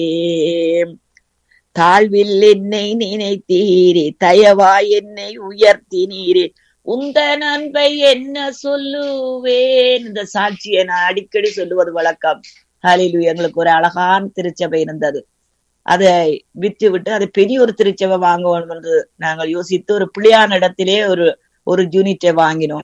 தாழ்வில் என்னை நினைத்தீரே தயவாய் என்னை உயர்த்தினீரே உந்த அன்பை என்ன சொல்லுவேன் இந்த சாட்சியை நான் அடிக்கடி சொல்லுவது வழக்கம் ஹலிலு எங்களுக்கு ஒரு அழகான திருச்சபை இருந்தது அதை விற்று விட்டு அதை பெரிய ஒரு திருச்சபை வாங்க வேண்டும் என்று நாங்கள் யோசித்து ஒரு பிள்ளையான இடத்திலே ஒரு ஒரு யூனிட்டை வாங்கினோம்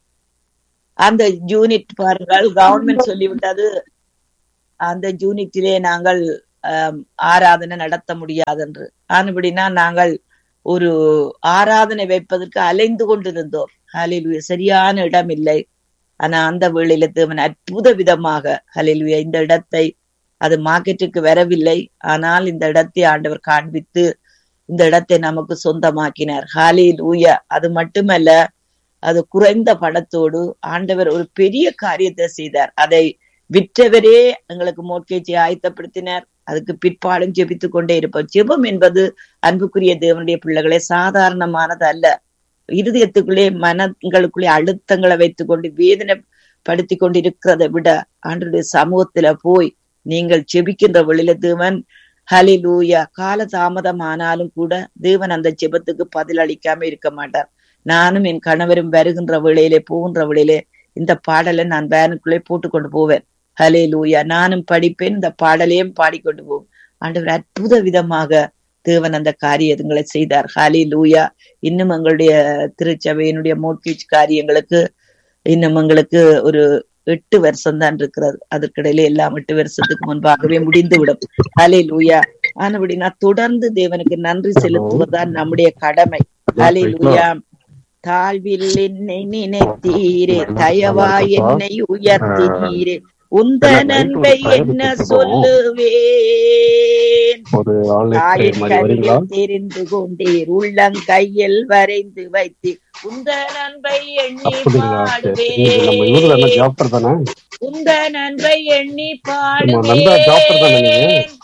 அந்த யூனிட் பாருங்கள் கவர்மெண்ட் சொல்லிவிட்டது அந்த யூனிட்டிலே நாங்கள் ஆராதனை நடத்த முடியாது என்று ஆனபடினா நாங்கள் ஒரு ஆராதனை வைப்பதற்கு அலைந்து கொண்டிருந்தோம் ஹலிலுய சரியான இடம் இல்லை ஆனா அந்த வேளையில தேவன் அற்புத விதமாக ஹலிலுய இந்த இடத்தை அது மார்க்கெட்டுக்கு வரவில்லை ஆனால் இந்த இடத்தை ஆண்டவர் காண்பித்து இந்த இடத்தை நமக்கு சொந்தமாக்கினார் ஹாலில் ஊய அது மட்டுமல்ல அது குறைந்த பணத்தோடு ஆண்டவர் ஒரு பெரிய காரியத்தை செய்தார் அதை விற்றவரே எங்களுக்கு மோட்கேஜை ஆயத்தப்படுத்தினார் அதுக்கு பிற்பாடும் ஜெபித்து கொண்டே இருப்போம் ஜெபம் என்பது அன்புக்குரிய தேவனுடைய பிள்ளைகளே சாதாரணமானது அல்ல இருதயத்துக்குள்ளே மனங்களுக்குள்ளே அழுத்தங்களை வைத்துக் கொண்டு வேதனைப்படுத்தி கொண்டு இருக்கிறதை விட ஆண்டுடைய சமூகத்துல போய் நீங்கள் ஜெபிக்கின்ற வழியில தேவன் ஹலிலூயா கால தாமதம் ஆனாலும் கூட தேவன் அந்த ஜெபத்துக்கு பதில் அளிக்காம இருக்க மாட்டார் நானும் என் கணவரும் வருகின்ற வேளையிலே போகின்ற வேளையிலே இந்த பாடலை நான் வேனுக்குள்ளே போட்டு கொண்டு போவேன் ஹலே லூயா நானும் படிப்பேன் இந்த பாடலையும் பாடிக்கொண்டு போவோம் ஆண்டவர் அற்புத விதமாக தேவன் அந்த காரியங்களை செய்தார் ஹாலி லூயா இன்னும் எங்களுடைய திருச்சபையினுடைய மோட்கேஜ் காரியங்களுக்கு இன்னும் எங்களுக்கு ஒரு எட்டு வருஷம் தான் இருக்கிறது அதற்கிடையில எல்லாம் எட்டு வருஷத்துக்கு முன்பாகவே முடிந்துவிடும் ஹலே லூயா ஆனபடினா தொடர்ந்து தேவனுக்கு நன்றி செலுத்துவதுதான் நம்முடைய கடமை ஹலே லூயா தாழ்வில் என்னை நினைத்தீரே தயவா என்னை உயர்த்தினீரே உந்த நன்மை என்ன சொல்லுவேன் தாயின் கண்ணில் தெரிந்து கொண்டீர் உள்ளங்கையில் வரைந்து வைத்தீர் உந்த நன்மை எண்ணி பாடுவேன் உந்த நன்மை எண்ணி பாடுவேன்